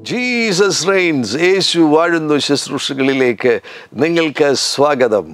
Jesus Reigns യേശു വാഴുന്നു ശുശ്രൂഷകളിലേക്ക് നിങ്ങൾക്ക് സ്വാഗതം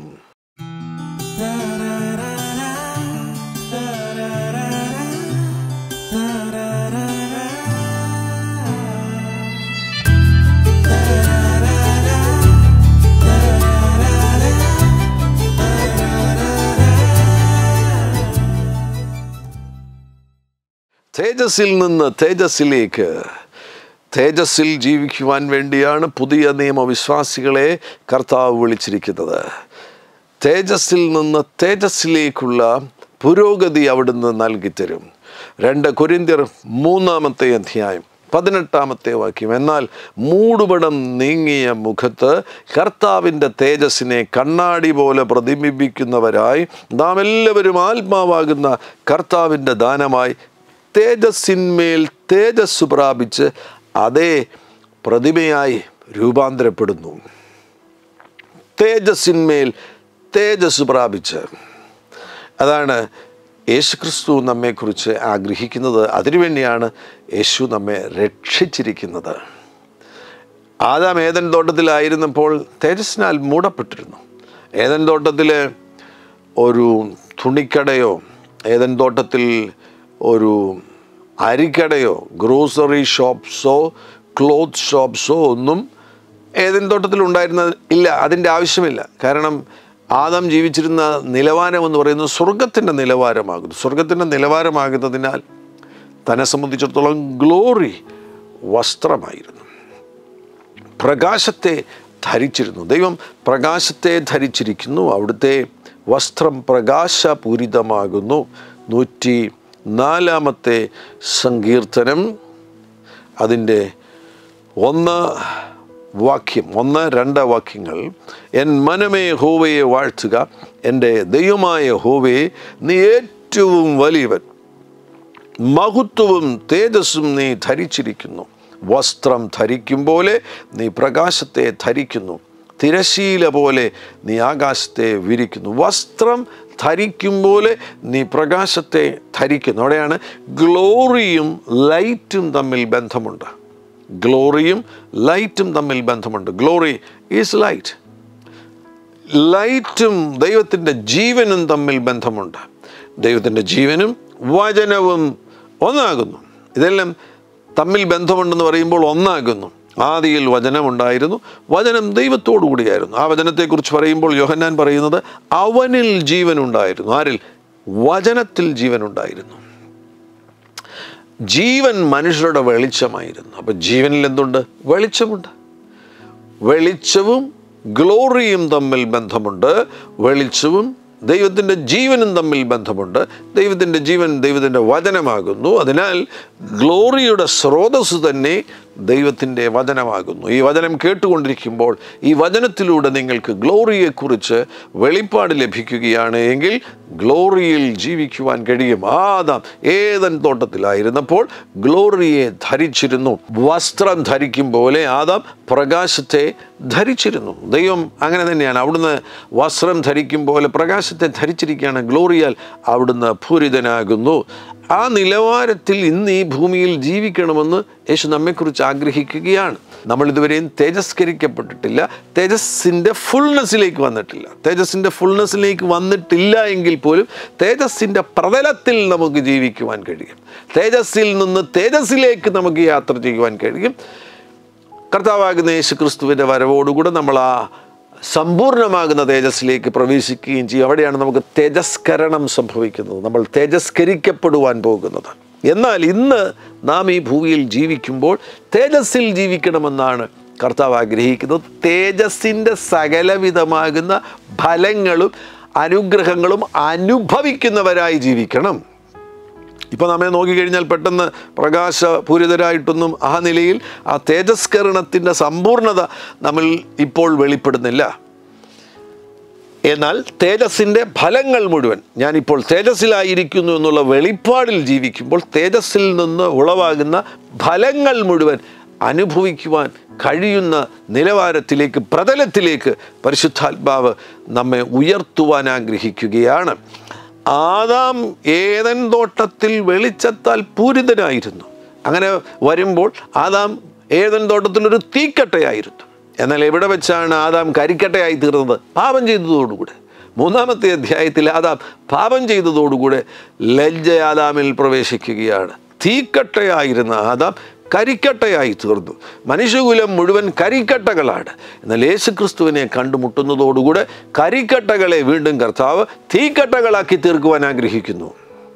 തേജസ്സിൽ നിന്ന് തേജസ്സിലേക്ക് തേജസ്സിൽ ജീവിക്കുവാൻ വേണ്ടിയാണ് പുതിയ നിയമവിശ്വാസികളെ കർത്താവ് വിളിച്ചിരിക്കുന്നത് തേജസ്സിൽ നിന്ന് തേജസ്സിലേക്കുള്ള പുരോഗതി അവിടുന്ന് നൽകിത്തരും രണ്ട് കൊരിന്ത്യർ മൂന്നാമത്തെ അധ്യായം പതിനെട്ടാമത്തെ വാക്യം എന്നാൽ മൂടുപടം നീങ്ങിയ മുഖത്ത് കർത്താവിൻ്റെ തേജസ്സിനെ കണ്ണാടി പോലെ പ്രതിബിംബിക്കുന്നവരായി നാം എല്ലാവരും ആത്മാവാകുന്ന കർത്താവിൻ്റെ ദാനമായി തേജസ്സിന്മേൽ തേജസ് പ്രാപിച്ച് അതേ പ്രതിമയായി രൂപാന്തരപ്പെടുന്നു തേജസ്സിന്മേൽ തേജസ് പ്രാപിച്ച് അതാണ് യേശുക്രിസ്തു നമ്മെക്കുറിച്ച് ആഗ്രഹിക്കുന്നത് അതിനുവേണ്ടിയാണ് യേശു നമ്മെ രക്ഷിച്ചിരിക്കുന്നത് ആദാം ഏതൻ തോട്ടത്തിലായിരുന്നപ്പോൾ തേജസ്സിനാൽ മൂടപ്പെട്ടിരുന്നു ഏതൻ തോട്ടത്തിൽ ഒരു തുണിക്കടയോ ഏതൻ തോട്ടത്തിൽ ഒരു അരിക്കടയോ ഗ്രോസറി ഷോപ്സോ ക്ലോത്ത് ഷോപ്സോ ഒന്നും ഏതൻ തോട്ടത്തിൽ ഉണ്ടായിരുന്ന ഇല്ല അതിൻ്റെ ആവശ്യമില്ല കാരണം ആദം ജീവിച്ചിരുന്ന നിലവാരം എന്ന് പറയുന്നത് സ്വർഗത്തിൻ്റെ നിലവാരമാകുന്നു സ്വർഗത്തിൻ്റെ നിലവാരമാകുന്നതിനാൽ തന്നെ സംബന്ധിച്ചിടത്തോളം ഗ്ലോറി വസ്ത്രമായിരുന്നു പ്രകാശത്തെ ധരിച്ചിരുന്നു ദൈവം പ്രകാശത്തെ ധരിച്ചിരിക്കുന്നു അവിടുത്തെ വസ്ത്രം പ്രകാശപൂരിതമാകുന്നു നൂറ്റി നാലാമത്തെ സങ്കീർത്തനം അതിൻ്റെ ഒന്ന് വാക്യം ഒന്ന് രണ്ട് വാക്യങ്ങൾ എൻ മനമേ ഹോവയെ വാഴ്ത്തുക എൻ്റെ ദൈവമായ ഹോവയെ നീ ഏറ്റവും വലിയവൻ മഹത്വവും തേജസ്സും നീ ധരിച്ചിരിക്കുന്നു വസ്ത്രം ധരിക്കും പോലെ നീ പ്രകാശത്തെ ധരിക്കുന്നു തിരശീല പോലെ നീ ആകാശത്തെ വിരിക്കുന്നു വസ്ത്രം ധരിക്കും പോലെ നീ പ്രകാശത്തെ ധരിക്കുന്നു അവിടെയാണ് ഗ്ലോറിയും ലൈറ്റും തമ്മിൽ ബന്ധമുണ്ട് ഗ്ലോറിയും ലൈറ്റും തമ്മിൽ ബന്ധമുണ്ട് ഗ്ലോറി ഈസ് ലൈറ്റ് ലൈറ്റും ദൈവത്തിൻ്റെ ജീവനും തമ്മിൽ ബന്ധമുണ്ട് ദൈവത്തിൻ്റെ ജീവനും വചനവും ഒന്നാകുന്നു ഇതെല്ലാം തമ്മിൽ ബന്ധമുണ്ടെന്ന് പറയുമ്പോൾ ഒന്നാകുന്നു ആദിയിൽ വചനമുണ്ടായിരുന്നു വചനം ദൈവത്തോടു കൂടിയായിരുന്നു ആ വചനത്തെക്കുറിച്ച് പറയുമ്പോൾ യോഹന്നാൻ പറയുന്നത് അവനിൽ ജീവനുണ്ടായിരുന്നു ആരിൽ വചനത്തിൽ ജീവനുണ്ടായിരുന്നു ജീവൻ മനുഷ്യരുടെ വെളിച്ചമായിരുന്നു അപ്പോൾ ജീവനിൽ എന്തുണ്ട് വെളിച്ചമുണ്ട് വെളിച്ചവും ഗ്ലോറിയും തമ്മിൽ ബന്ധമുണ്ട് വെളിച്ചവും ദൈവത്തിൻ്റെ ജീവനും തമ്മിൽ ബന്ധമുണ്ട് ദൈവത്തിൻ്റെ ജീവൻ ദൈവത്തിൻ്റെ വചനമാകുന്നു അതിനാൽ ഗ്ലോറിയുടെ സ്രോതസ് തന്നെ ദൈവത്തിൻ്റെ വചനമാകുന്നു ഈ വചനം കേട്ടുകൊണ്ടിരിക്കുമ്പോൾ ഈ വചനത്തിലൂടെ നിങ്ങൾക്ക് ഗ്ലോറിയെക്കുറിച്ച് വെളിപ്പാട് ലഭിക്കുകയാണ് എങ്കിൽ ഗ്ലോറിയിൽ ജീവിക്കുവാൻ കഴിയും ആദാം ഏതൻ തോട്ടത്തിലായിരുന്നപ്പോൾ ഗ്ലോറിയെ ധരിച്ചിരുന്നു വസ്ത്രം ധരിക്കും പോലെ ആദാം പ്രകാശത്തെ ധരിച്ചിരുന്നു ദൈവം അങ്ങനെ തന്നെയാണ് അവിടുന്ന് വസ്ത്രം ധരിക്കും പോലെ പ്രകാശത്തെ ധരിച്ചിരിക്കുകയാണ് ഗ്ലോറിയാൽ അവിടുന്ന് പൂരിതനാകുന്നു ആ നിലവാരത്തിൽ ഇന്ന് ഈ ഭൂമിയിൽ ജീവിക്കണമെന്ന് യേശു നമ്മെക്കുറിച്ച് ആഗ്രഹിക്കുകയാണ് നമ്മൾ ഇതുവരെയും തേജസ്കരിക്കപ്പെട്ടിട്ടില്ല തേജസ്സിൻ്റെ ഫുൾനെസ്സിലേക്ക് വന്നിട്ടില്ല തേജസ്സിൻ്റെ ഫുൾനെസ്സിലേക്ക് വന്നിട്ടില്ല എങ്കിൽ പോലും തേജസ്സിൻ്റെ പ്രതലത്തിൽ നമുക്ക് ജീവിക്കുവാൻ കഴിയും തേജസ്സിൽ നിന്ന് തേജസ്സിലേക്ക് നമുക്ക് യാത്ര ചെയ്യുവാൻ കഴിയും കർത്താവാകുന്ന യേശു ക്രിസ്തുവിൻ്റെ വരവോടുകൂടെ നമ്മൾ ആ സമ്പൂർണ്ണമാകുന്ന തേജസ്സിലേക്ക് പ്രവേശിക്കുകയും ചെയ്യും അവിടെയാണ് നമുക്ക് തേജസ്കരണം സംഭവിക്കുന്നത് നമ്മൾ തേജസ്കരിക്കപ്പെടുവാൻ പോകുന്നത് എന്നാൽ ഇന്ന് നാം ഈ ഭൂമിയിൽ ജീവിക്കുമ്പോൾ തേജസ്സിൽ ജീവിക്കണമെന്നാണ് കർത്താവ് ആഗ്രഹിക്കുന്നത് തേജസ്സിൻ്റെ സകലവിധമാകുന്ന ഫലങ്ങളും അനുഗ്രഹങ്ങളും അനുഭവിക്കുന്നവരായി ജീവിക്കണം ഇപ്പോൾ നമ്മെ നോക്കിക്കഴിഞ്ഞാൽ പെട്ടെന്ന് പ്രകാശപൂരിതരായിട്ടൊന്നും ആ നിലയിൽ ആ തേജസ്കരണത്തിൻ്റെ സമ്പൂർണത നമ്മൾ ഇപ്പോൾ വെളിപ്പെടുന്നില്ല എന്നാൽ തേജസ്സിൻ്റെ ഫലങ്ങൾ മുഴുവൻ ഞാനിപ്പോൾ തേജസ്സിലായിരിക്കുന്നു എന്നുള്ള വെളിപ്പാടിൽ ജീവിക്കുമ്പോൾ തേജസ്സിൽ നിന്ന് ഉളവാകുന്ന ഫലങ്ങൾ മുഴുവൻ അനുഭവിക്കുവാൻ കഴിയുന്ന നിലവാരത്തിലേക്ക് പ്രതലത്തിലേക്ക് പരിശുദ്ധാത്മാവ് നമ്മെ ഉയർത്തുവാൻ ആഗ്രഹിക്കുകയാണ് ആദാം ഏതൻ തോട്ടത്തിൽ വെളിച്ചത്താൽ പൂരിതനായിരുന്നു അങ്ങനെ വരുമ്പോൾ ആദാം ഏതൻ തോട്ടത്തിലൊരു തീക്കട്ടയായിരുന്നു എന്നാൽ എവിടെ വെച്ചാണ് ആദാം കരിക്കട്ടയായി തീർന്നത് പാപം ചെയ്തതോടുകൂടെ മൂന്നാമത്തെ അധ്യായത്തിൽ ആദാം പാപം ചെയ്തതോടുകൂടെ ലജ്ജ ആദാമിൽ പ്രവേശിക്കുകയാണ് തീക്കട്ടയായിരുന്ന ആദാം കരിക്കട്ടയായി തീർന്നു മനുഷ്യകുലം മുഴുവൻ കരിക്കട്ടകളാണ് എന്നാൽ യേശുക്രിസ്തുവിനെ കണ്ടുമുട്ടുന്നതോടുകൂടെ കരിക്കട്ടകളെ വീണ്ടും കർത്താവ് തീക്കട്ടകളാക്കി തീർക്കുവാൻ ആഗ്രഹിക്കുന്നു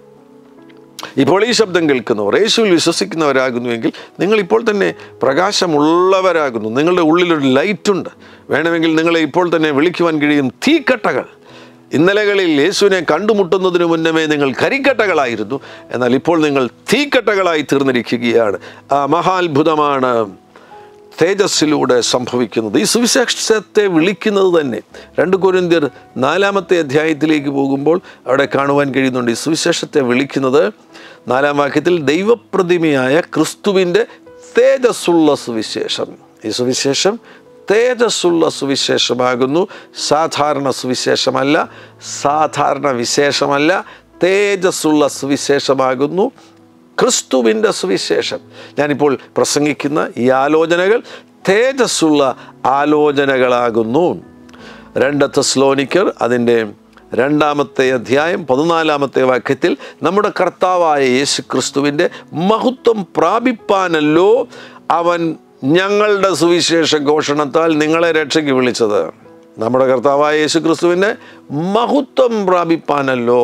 ഇപ്പോൾ ഈ ശബ്ദം കേൾക്കുന്നവർ യേശുവിൽ വിശ്വസിക്കുന്നവരാകുന്നുവെങ്കിൽ നിങ്ങൾ ഇപ്പോൾ തന്നെ പ്രകാശമുള്ളവരാകുന്നു നിങ്ങളുടെ ഉള്ളിലൊരു ലൈറ്റുണ്ട് വേണമെങ്കിൽ നിങ്ങളെ ഇപ്പോൾ തന്നെ വിളിക്കുവാൻ കഴിയും തീക്കട്ടകൾ ഇന്നലകളിൽ യേശുവിനെ കണ്ടുമുട്ടുന്നതിന് മുന്നമേ നിങ്ങൾ കരിക്കട്ടകളായിരുന്നു എന്നാൽ ഇപ്പോൾ നിങ്ങൾ തീക്കട്ടകളായി തീർന്നിരിക്കുകയാണ് ആ മഹാത്ഭുതമാണ് തേജസ്സിലൂടെ സംഭവിക്കുന്നത് ഈ സുവിശേഷത്തെ വിളിക്കുന്നത് തന്നെ രണ്ട് കൊരിന്ത്യർ നാലാമത്തെ അധ്യായത്തിലേക്ക് പോകുമ്പോൾ അവിടെ കാണുവാൻ കഴിയുന്നുണ്ട് ഈ സുവിശേഷത്തെ വിളിക്കുന്നത് നാലാം വാക്യത്തിൽ ദൈവപ്രതിമയായ ക്രിസ്തുവിൻ്റെ തേജസ്സുള്ള സുവിശേഷം ഈ സുവിശേഷം തേജസ്സുള്ള സുവിശേഷമാകുന്നു സാധാരണ സുവിശേഷമല്ല സാധാരണ വിശേഷമല്ല തേജസ്സുള്ള സുവിശേഷമാകുന്നു ക്രിസ്തുവിൻ്റെ സുവിശേഷം ഞാനിപ്പോൾ പ്രസംഗിക്കുന്ന ഈ ആലോചനകൾ തേജസ്സുള്ള ആലോചനകളാകുന്നു രണ്ട് തെസ്ലോനിക്കർ അതിൻ്റെ രണ്ടാമത്തെ അധ്യായം പതിനാലാമത്തെ വാക്യത്തിൽ നമ്മുടെ കർത്താവായ യേശു ക്രിസ്തുവിൻ്റെ മഹത്വം പ്രാപിപ്പാനല്ലോ അവൻ ഞങ്ങളുടെ സുവിശേഷ ഘോഷണത്താൽ നിങ്ങളെ രക്ഷയ്ക്ക് വിളിച്ചത് നമ്മുടെ കർത്താവായ യേശു ക്രിസ്തുവിൻ്റെ മഹത്വം പ്രാപിപ്പാനല്ലോ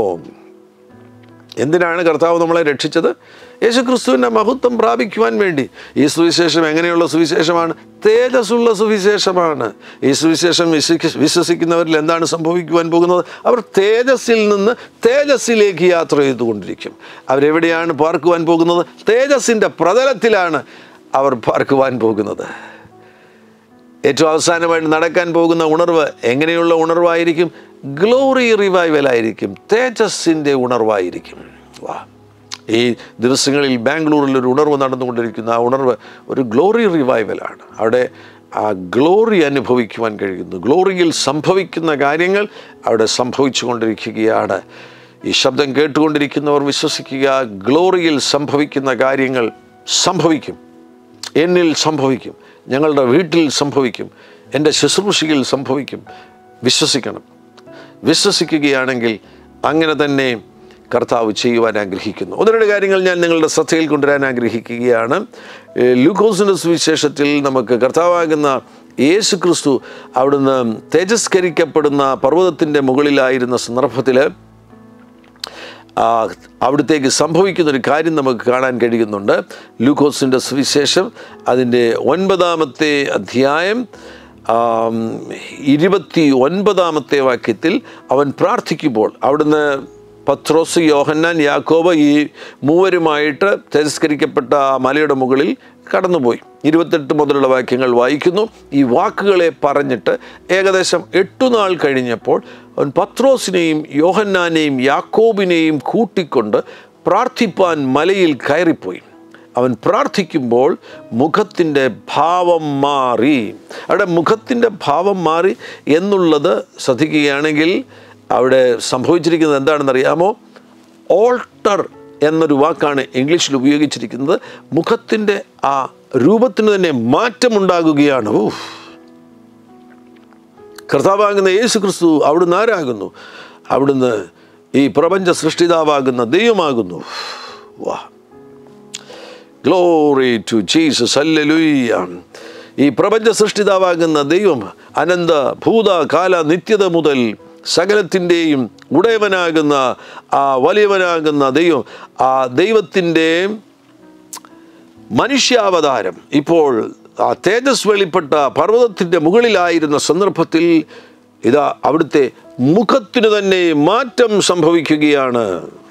എന്തിനാണ് കർത്താവ് നമ്മളെ രക്ഷിച്ചത് യേശു ക്രിസ്തുവിൻ്റെ മഹത്വം പ്രാപിക്കുവാൻ വേണ്ടി ഈ സുവിശേഷം എങ്ങനെയുള്ള സുവിശേഷമാണ് തേജസ്സുള്ള സുവിശേഷമാണ് ഈ സുവിശേഷം വിശ്വസി വിശ്വസിക്കുന്നവരിൽ എന്താണ് സംഭവിക്കുവാൻ പോകുന്നത് അവർ തേജസ്സിൽ നിന്ന് തേജസ്സിലേക്ക് യാത്ര ചെയ്തുകൊണ്ടിരിക്കും അവരെവിടെയാണ് പാർക്കുവാൻ പോകുന്നത് തേജസ്സിൻ്റെ പ്രതലത്തിലാണ് അവർ പാർക്കുവാൻ പോകുന്നത് ഏറ്റവും അവസാനമായിട്ട് നടക്കാൻ പോകുന്ന ഉണർവ് എങ്ങനെയുള്ള ഉണർവായിരിക്കും ഗ്ലോറി റിവൈവൽ ആയിരിക്കും തേജസ്സിൻ്റെ ഉണർവായിരിക്കും വാ ഈ ദിവസങ്ങളിൽ ബാംഗ്ലൂരിൽ ഒരു ഉണർവ് നടന്നുകൊണ്ടിരിക്കുന്ന ആ ഉണർവ് ഒരു ഗ്ലോറി റിവൈവലാണ് അവിടെ ആ ഗ്ലോറി അനുഭവിക്കുവാൻ കഴിയുന്നു ഗ്ലോറിയിൽ സംഭവിക്കുന്ന കാര്യങ്ങൾ അവിടെ സംഭവിച്ചു കൊണ്ടിരിക്കുകയാണ് ഈ ശബ്ദം കേട്ടുകൊണ്ടിരിക്കുന്നവർ വിശ്വസിക്കുക ഗ്ലോറിയിൽ സംഭവിക്കുന്ന കാര്യങ്ങൾ സംഭവിക്കും എന്നിൽ സംഭവിക്കും ഞങ്ങളുടെ വീട്ടിൽ സംഭവിക്കും എൻ്റെ ശുശ്രൂഷയിൽ സംഭവിക്കും വിശ്വസിക്കണം വിശ്വസിക്കുകയാണെങ്കിൽ അങ്ങനെ തന്നെ കർത്താവ് ചെയ്യുവാൻ ആഗ്രഹിക്കുന്നു ഒന്ന് രണ്ട് കാര്യങ്ങൾ ഞാൻ നിങ്ങളുടെ ശ്രദ്ധയിൽ കൊണ്ടുവരാൻ ആഗ്രഹിക്കുകയാണ് ലൂക്കോസിൻ്റെ സുവിശേഷത്തിൽ നമുക്ക് കർത്താവാകുന്ന യേശു ക്രിസ്തു അവിടുന്ന് തേജസ്കരിക്കപ്പെടുന്ന പർവ്വതത്തിൻ്റെ മുകളിലായിരുന്ന സന്ദർഭത്തിൽ ആ, അവിടത്തേക്ക് സംഭവിക്കുന്ന ഒരു കാര്യം നമുക്ക് കാണാൻ കഴിയുന്നുണ്ട് ലൂക്കോസിൻ്റെ സുവിശേഷം അതിൻ്റെ ഒൻപതാമത്തെ അധ്യായം ആം, ഇരുപത്തി ഒൻപതാമത്തെ വാക്യത്തിൽ അവൻ പ്രാർത്ഥിക്കുമ്പോൾ അവിടുന്ന് പത്രോസ് യോഹന്നാൻ യാക്കോബ് ഈ മൂവരുമായിട്ട് തിരസ്കരിക്കപ്പെട്ട ആ മലയുടെ മുകളിൽ കടന്നുപോയി ഇരുപത്തെട്ട് മുതലുള്ള വാക്യങ്ങൾ വായിക്കുന്നു ഈ വാക്കുകളെ പറഞ്ഞിട്ട് ഏകദേശം എട്ടു നാൾ കഴിഞ്ഞപ്പോൾ അവൻ പത്രോസിനെയും യോഹന്നാനെയും യാക്കോബിനെയും കൂട്ടിക്കൊണ്ട് പ്രാർത്ഥിപ്പാൻ മലയിൽ കയറിപ്പോയി അവൻ പ്രാർത്ഥിക്കുമ്പോൾ മുഖത്തിൻ്റെ ഭാവം മാറി അവിടെ മുഖത്തിൻ്റെ ഭാവം മാറി എന്നുള്ളത് ശ്രദ്ധിക്കുകയാണെങ്കിൽ അവിടെ സംഭവിച്ചിരിക്കുന്നത് എന്താണെന്ന് അറിയാമോ ഓൾട്ടർ എന്നൊരു വാക്കാണ് ഇംഗ്ലീഷിൽ ഉപയോഗിച്ചിരിക്കുന്നത് മുഖത്തിൻ്റെ ആ രൂപത്തിന് തന്നെ മാറ്റമുണ്ടാകുകയാണ് ഊഫ് കർത്താവാകുന്ന യേശു ക്രിസ്തു അവിടുന്ന് ആരാകുന്നു അവിടുന്ന് ഈ പ്രപഞ്ച സൃഷ്ടിതാവാകുന്ന ദൈവമാകുന്നു വാ ഗ്ലോറി ടു ജീസസ് ഹല്ലേലൂയ ഈ പ്രപഞ്ച സൃഷ്ടിതാവാകുന്ന ദൈവം അനന്ത ഭൂത കാല നിത്യത മുതൽ സകലത്തിൻ്റെയും ഉടയവനാകുന്ന ആ വലിയവനാകുന്ന ദൈവം ആ ദൈവത്തിൻ്റെ മനുഷ്യാവതാരം ഇപ്പോൾ ആ തേജസ് വെളിപ്പെട്ട പർവ്വതത്തിൻ്റെ മുകളിലായിരുന്ന സന്ദർഭത്തിൽ ഇതാ അവിടുത്തെ മുഖത്തിന് തന്നെ മാറ്റം സംഭവിക്കുകയാണ്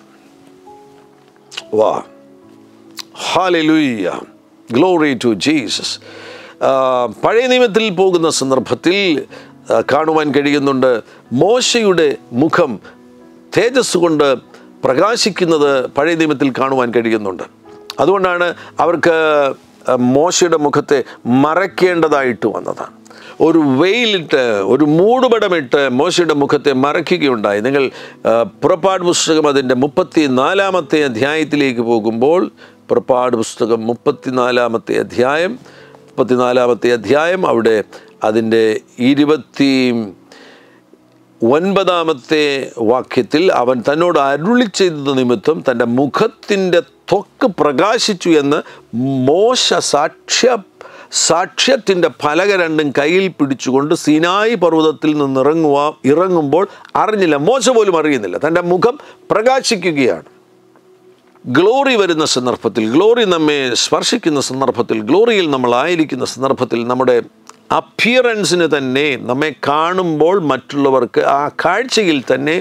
വാ ഹാലലൂയ്യ ഗ്ലോറി ടു ജീസസ് പഴയ നിയമത്തിൽ പോകുന്ന സന്ദർഭത്തിൽ ആ, കാണുവാൻ കഴിയുന്നുണ്ട് മോശയുടെ മുഖം തേജസ് കൊണ്ട് പ്രകാശിക്കുന്നത് പഴയ നിയമത്തിൽ കാണുവാൻ കഴിയുന്നുണ്ട് അതുകൊണ്ടാണ് അവർക്ക് ആ, മോശയുടെ മുഖത്തെ മറയ്ക്കേണ്ടതായിട്ട് വന്നതാണ് ഒരു വെയിലിട്ട് ഒരു മൂടുപടമിട്ട് മോശയുടെ മുഖത്തെ മറയ്ക്കുകയുണ്ടായി നിങ്ങൾ ആ, പുറപ്പാട് പുസ്തകം അതിൻ്റെ മുപ്പത്തി നാലാമത്തെ അധ്യായത്തിലേക്ക് പോകുമ്പോൾ പുറപ്പാട് പുസ്തകം മുപ്പത്തിനാലാമത്തെ അധ്യായം മുപ്പത്തിനാലാമത്തെ അധ്യായം അവിടെ അതിൻ്റെ ഇരുപത്തി ഒൻപതാമത്തെ വാക്യത്തിൽ അവൻ തന്നോട് അരുളി ചെയ്തത് നിമിത്തം തൻ്റെ മുഖത്തിൻ്റെ ത്വക്ക് പ്രകാശിച്ചു എന്ന് മോശ സാക്ഷ്യ സാക്ഷ്യത്തിൻ്റെ പലക രണ്ടും കയ്യിൽ പിടിച്ചുകൊണ്ട് സിനായി പർവ്വതത്തിൽ നിന്ന് ഇറങ്ങുക ഇറങ്ങുമ്പോൾ അറിഞ്ഞില്ല മോശ പോലും അറിയുന്നില്ല തൻ്റെ മുഖം പ്രകാശിക്കുകയാണ് ഗ്ലോറി വരുന്ന സന്ദർഭത്തിൽ ഗ്ലോറി നമ്മെ സ്പർശിക്കുന്ന സന്ദർഭത്തിൽ ഗ്ലോറിയിൽ നമ്മളായിരിക്കുന്ന സന്ദർഭത്തിൽ നമ്മുടെ അപ്പിയറൻസിന് തന്നെ നമ്മെ കാണുമ്പോൾ മറ്റുള്ളവർക്ക് ആ കാഴ്ചയിൽ തന്നെ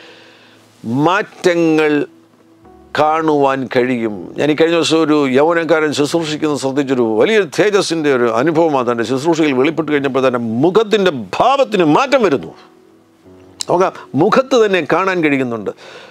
മാറ്റങ്ങൾ കാണുവാൻ കഴിയും ഞാൻ ഈ കഴിഞ്ഞ ദിവസം ഒരു യൗവനക്കാരൻ ശുശ്രൂഷിക്കുന്ന ശ്രദ്ധിച്ചൊരു വലിയൊരു തേജസ്സിൻ്റെ ഒരു അനുഭവമാണ് തൻ്റെ ശുശ്രൂഷയിൽ വെളിപ്പെട്ട് കഴിഞ്ഞപ്പോൾ തന്നെ മുഖത്തിൻ്റെ ഭാവത്തിന് മാറ്റം വരുന്നു നമുക്ക് ആ മുഖത്ത് തന്നെ കാണാൻ കഴിയുന്നുണ്ട്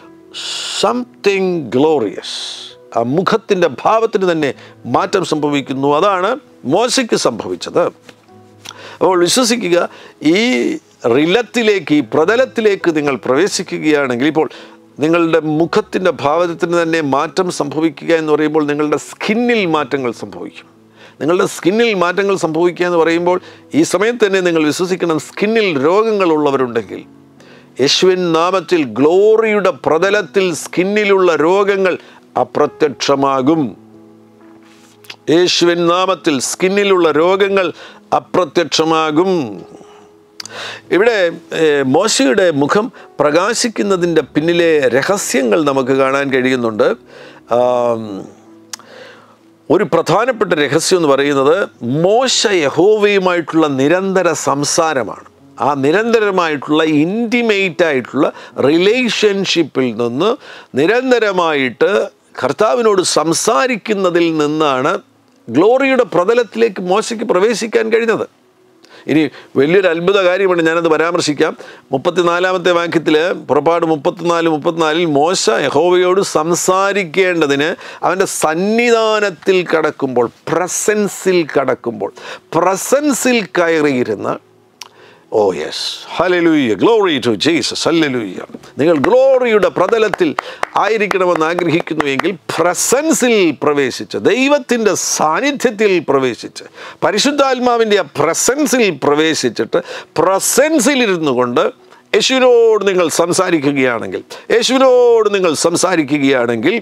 സംതിങ് ഗ്ലോറിയസ് ആ മുഖത്തിൻ്റെ ഭാവത്തിന് തന്നെ മാറ്റം സംഭവിക്കുന്നു അതാണ് മോശയ്ക്ക് സംഭവിച്ചത് അപ്പോൾ വിശ്വസിക്കുക ഈ റിലത്തിലേക്ക് ഈ പ്രതലത്തിലേക്ക് നിങ്ങൾ പ്രവേശിക്കുകയാണെങ്കിൽ ഇപ്പോൾ നിങ്ങളുടെ മുഖത്തിൻ്റെ ഭാവത്തിന് തന്നെ മാറ്റം സംഭവിക്കുക എന്ന് പറയുമ്പോൾ നിങ്ങളുടെ സ്കിന്നിൽ മാറ്റങ്ങൾ സംഭവിക്കും നിങ്ങളുടെ സ്കിന്നിൽ മാറ്റങ്ങൾ സംഭവിക്കുക എന്ന് പറയുമ്പോൾ ഈ സമയത്ത് തന്നെ നിങ്ങൾ വിശ്വസിക്കണം സ്കിന്നിൽ രോഗങ്ങളുള്ളവരുണ്ടെങ്കിൽ യേശുവിൻ നാമത്തിൽ ഗ്ലോറിയുടെ പ്രതലത്തിൽ സ്കിന്നിലുള്ള രോഗങ്ങൾ അപ്രത്യക്ഷമാകും യേശുവിൻ നാമത്തിൽ സ്കിന്നിലുള്ള രോഗങ്ങൾ അപ്രത്യക്ഷമാകും ഇവിടെ ഏഹ്, മോശയുടെ മുഖം പ്രകാശിക്കുന്നതിൻ്റെ പിന്നിലെ രഹസ്യങ്ങൾ നമുക്ക് കാണാൻ കഴിയുന്നുണ്ട് ആം, ഒരു പ്രധാനപ്പെട്ട രഹസ്യം എന്ന് പറയുന്നത് മോശ യഹോവയുമായിട്ടുള്ള നിരന്തര സംസാരമാണ് ആ നിരന്തരമായിട്ടുള്ള ഇൻറ്റിമേറ്റ് ആയിട്ടുള്ള റിലേഷൻഷിപ്പിൽ നിന്ന് നിരന്തരമായിട്ട് കർത്താവിനോട് സംസാരിക്കുന്നതിൽ നിന്നാണ് ഗ്ലോറിയുടെ പ്രതലത്തിലേക്ക് മോശയ്ക്ക് പ്രവേശിക്കാൻ കഴിഞ്ഞത് ഇനി വലിയൊരു അത്ഭുത കാര്യമാണ് ഞാനത് പരാമർശിക്കാം മുപ്പത്തിനാലാമത്തെ വാക്യത്തിൽ പുറപ്പാട് മുപ്പത്തിനാല് മുപ്പത്തിനാലിൽ മോശ യഹോവയോട് സംസാരിക്കേണ്ടതിന് അവൻ്റെ സന്നിധാനത്തിൽ കടക്കുമ്പോൾ പ്രസൻസിൽ കടക്കുമ്പോൾ പ്രസൻസിൽ കയറിയിരുന്ന് oh yes hallelujah glory to Jesus hallelujah നിങ്ങൾ ഗ്ലോറിയുടെ പ്രതലത്തിൽ ആയിരിക്കണമെന്ന് ആഗ്രഹിക്കുന്നുവെങ്കിൽ പ്രസൻസിൽ പ്രവേശിച്ച് ദൈവത്തിൻ്റെ സാന്നിധ്യത്തിൽ പ്രവേശിച്ച് പരിശുദ്ധാത്മാവിൻ്റെ ആ പ്രസൻസിൽ പ്രവേശിച്ചിട്ട് പ്രസൻസിൽ ഇരുന്നു കൊണ്ട് യേശുവിനോട് നിങ്ങൾ സംസാരിക്കുകയാണെങ്കിൽ യേശുവിനോട് നിങ്ങൾ സംസാരിക്കുകയാണെങ്കിൽ